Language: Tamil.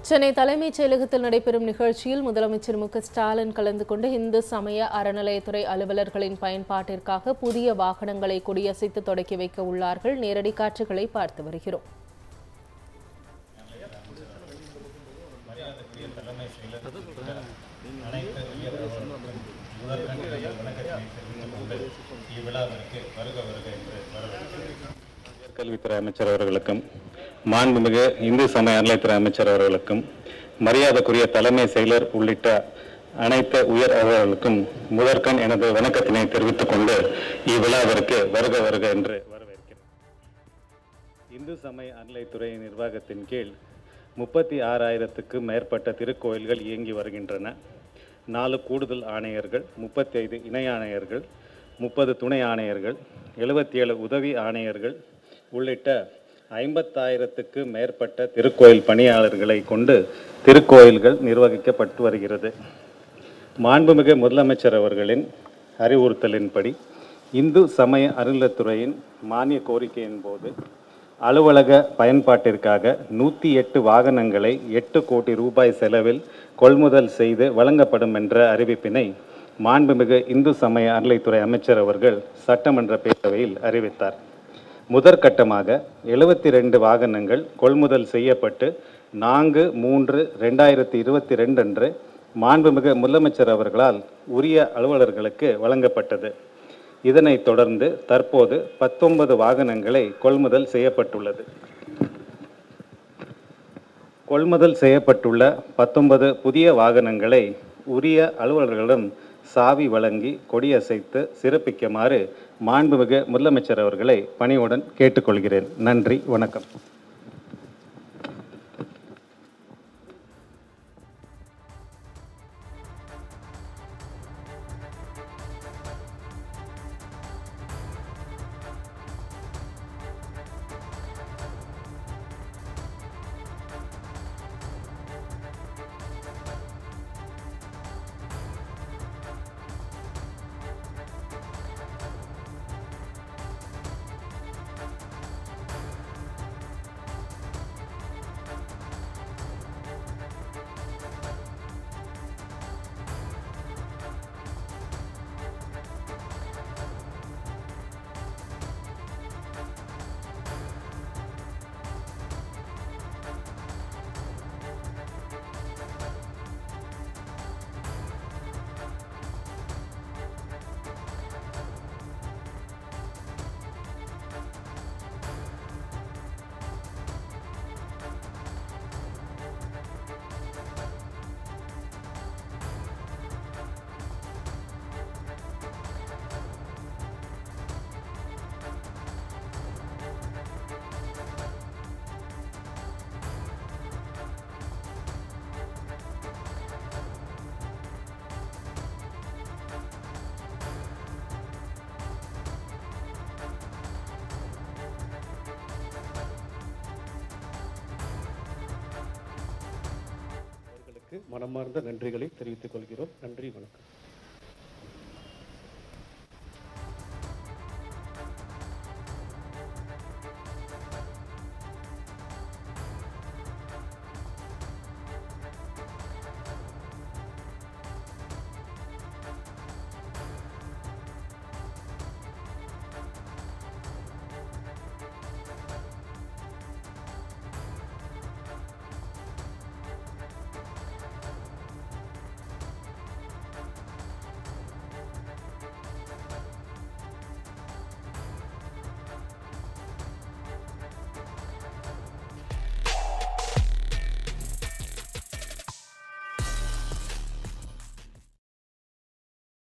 சென்னை தலைமைச் செயலகத்தில் நடைபெறும் நிகழ்ச்சியில் முதலமைச்சர் மு க ஸ்டாலின் கலந்து கொண்டு இந்து சமய அறநிலையத்துறை அலுவலர்களின் பயன்பாட்டிற்காக புதிய வாகனங்களை கொடியசைத்து தொடக்கி வைக்க உள்ளார்கள் நேரடி காட்சிகளை பார்த்து வருகிறோம் இவ்விழாவிற்கு வருக வருக என்று வரவேற்கிறேன் கல்வித்துறை அமைச்சர் அவர்களுக்கும் மாண்புமிகு இந்து சமய அறநிலையத்துறை அமைச்சர் அவர்களுக்கும் மரியாதைக்குரிய தலைமை செயலர் உள்ளிட்ட அனைத்து உயர் அவர்களுக்கும் முதற்கண் எனது வணக்கத்தினை தெரிவித்துக் கொண்டு இவ்விழாவிற்கு வருக வருக என்று வரவேற்கிறேன் இந்து சமய அறநிலையத்துறை நிர்வாகத்தின் கீழ் முப்பத்தி ஆறாயிரத்துக்கும் மேற்பட்ட திருக்கோயில்கள் இயங்கி வருகின்றன நாலு கூடுதல் ஆணையர்கள் முப்பத்தி ஐந்து இணை ஆணையர்கள் முப்பது துணை ஆணையர்கள் எழுபத்தி ஏழு உதவி ஆணையர்கள் உள்ளிட்ட ஐம்பத்தாயிரத்துக்கு மேற்பட்ட திருக்கோயில் பணியாளர்களை கொண்டு திருக்கோயில்கள் நிர்வகிக்கப்பட்டு வருகிறது மாண்புமிகு முதலமைச்சர் அவர்களின் அறிவுறுத்தலின்படி இந்து சமய அறநிலையத்துறையின் மானிய கோரிக்கையின் போது அலுவலக பயன்பாட்டிற்காக நூற்றி எட்டு வாகனங்களை எட்டு கோடி ரூபாய் செலவில் கொள்முதல் செய்து வழங்கப்படும் என்ற அறிவிப்பினை மாண்புமிகு இந்து சமய அறநிலைத்துறை அமைச்சர் அவர்கள் சட்டமன்ற பேரவையில் அறிவித்தார் முதற்கட்டமாக எழுபத்தி ரெண்டு வாகனங்கள் கொள்முதல் செய்யப்பட்டு நான்கு மூன்று ரெண்டாயிரத்தி இருபத்தி ரெண்டு அன்று மாண்புமிகு முதலமைச்சர் அவர்களால் உரிய அலுவலர்களுக்கு வழங்கப்பட்டது இதனைத் தொடர்ந்து தற்போது பத்தொன்பது வாகனங்களை கொள்முதல் செய்யப்பட்டுள்ளது கொள்முதல் செய்யப்பட்டுள்ள பத்தொன்பது புதிய வாகனங்களை உரிய அலுவலர்களிடம் சாவி வழங்கி கொடியசைத்து சிறப்பிக்குமாறு மாண்புமிகு முதலமைச்சர் அவர்களை பணிவுடன் கேட்டுக்கொள்கிறேன் நன்றி வணக்கம் அவர்களுக்கு மனமார்ந்த நன்றிகளை தெரிவித்துக் கொள்கிறோம் நன்றி வணக்கம்